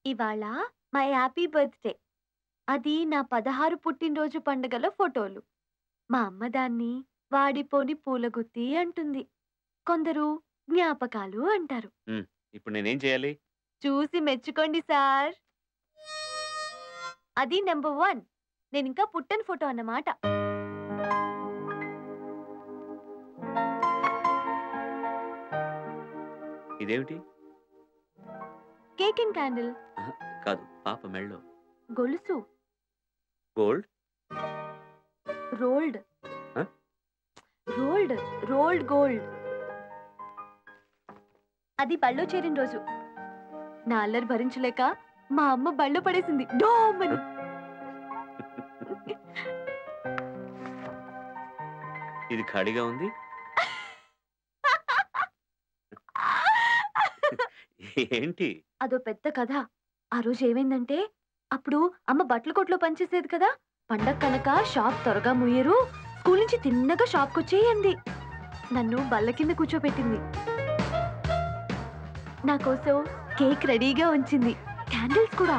ఇవాళ my happy birthday అది నా పదహారు పుట్టినరోజు పండుగల ఫోటోలు మా అమ్మ దాన్ని వాడిపోని పూలగుత్తి అంటుంది కొందరు జ్ఞాపకాలు అంటారు ఇప్పుడు నేనేం చేయాలి చూసి మెచ్చుకోండి సార్ అది నెంబర్ వన్ నేను ఇంకా పుట్టని ఫోటో అన్నమాట ఇదేమిటి కేక్ అండ్ క్యాండిల్ కాదు పాప మెళ్ళో గొలుసు గోల్డ్ రోల్డ్ హ? రోల్డ్ రోల్డ్ గోల్డ్ అది బళ్ళో చేరిన రోజు నా అల్లరి భరించలేక మా అమ్మ బళ్ళు పడేసింది డోమని ఇది ఖాళీగా ఉంది ఏంటి అదో పెద్ద కథ ఆ రోజు ఏమైందంటే అప్పుడు అమ్మ బట్టల కొట్లో పనిచేసేది కదా పండగ కనుక షాప్ త్వరగా ముయ్యరు స్కూల్ నుంచి తిన్నగా షాప్కి వచ్చేయండి నన్ను బల్ల కింద కూర్చోబెట్టింది నా కోసం కేక్ రెడీగా ఉంచింది క్యాండిల్స్ కూడా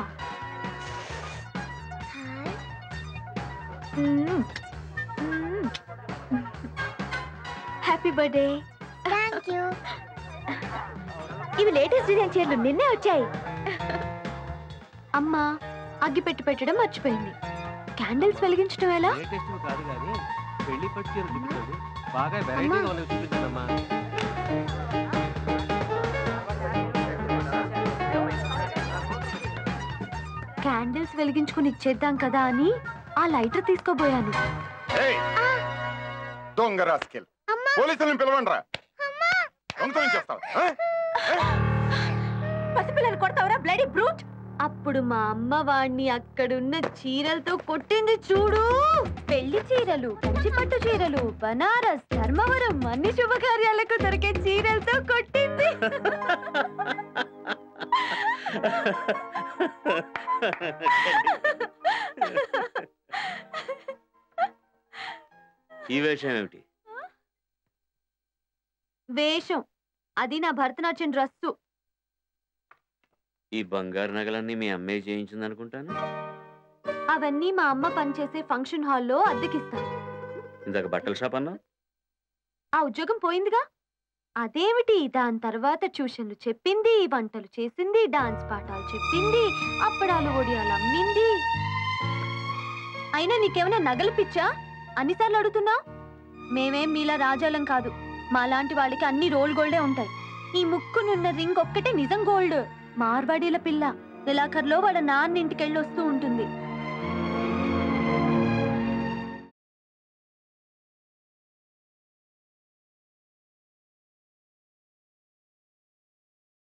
హ్యాపీ బర్త్డే థ్యాంక్ యూ ఇవి లేటెస్ట్ డిజైన్ చీరలు నిన్నే వచ్చాయి అమ్మా అగ్గి పెట్టి పెట్టడం మర్చిపోయింది క్యాండిల్స్ వెలిగించడం ఎలా లేటెస్ట్ కాదు కానీ పెళ్లి పట్టు చీర చూపించండి బాగా వెరైటీగా ఉన్నవి చూపించండమ్మా క్యాండిల్స్ వెలిగించుకుని ఇచ్చేద్దాం కదా అని ఆ లైటర్ తీసుకోబోయాను ఏయ్! దొంగ రాస్కెల్ పోలీసులను పిలవండి రా దొంగతనం చేస్తావు ఆ? పసిపిల్లలు కొడతావరా బ్లడీ బ్రూట్ అప్పుడు మా అమ్మ వాడిని అక్కడున్న చీరలతో కొట్టింది చూడు పెళ్లి చీరలు కంచి పట్టు చీరలు బనారస్ ధర్మవరం అన్ని శుభకార్యాలకు దొరికే చీరలతో కొట్టింది ఈ వేషం ఏమిటి వేషం అది నా భరతనాట్యం డ్రస్సు ఈ బంగారు నగలన్నీ మీ అమ్మాయి చేయించింది అనుకుంటాను అవన్నీ మా అమ్మ పనిచేసే ఫంక్షన్ హాల్లో అద్దెకిస్తాను ఇందాక బట్టల షాప్ అన్నా ఆ ఉద్యోగం పోయిందిగా అదేమిటి దాని తర్వాత ట్యూషన్లు చెప్పింది వంటలు చేసింది డాన్స్ పాఠాలు చెప్పింది అప్పడాలు ఒడియాలు అమ్మింది అయినా నీకేమైనా నగలు పిచ్చా అన్నిసార్లు అడుగుతున్నా మేమేం మీలా రాజాలం కాదు మాలాంటి వాళ్ళకి అన్ని రోల్ గోల్డే ఉంటాయి ఈ ముక్కునున్న రింగ్ ఒక్కటే నిజం గోల్డ్ మార్వాడీల పిల్ల నెలాఖరులో వాళ్ళ నాన్న ఇంటికెళ్ళి వస్తూ ఉంటుంది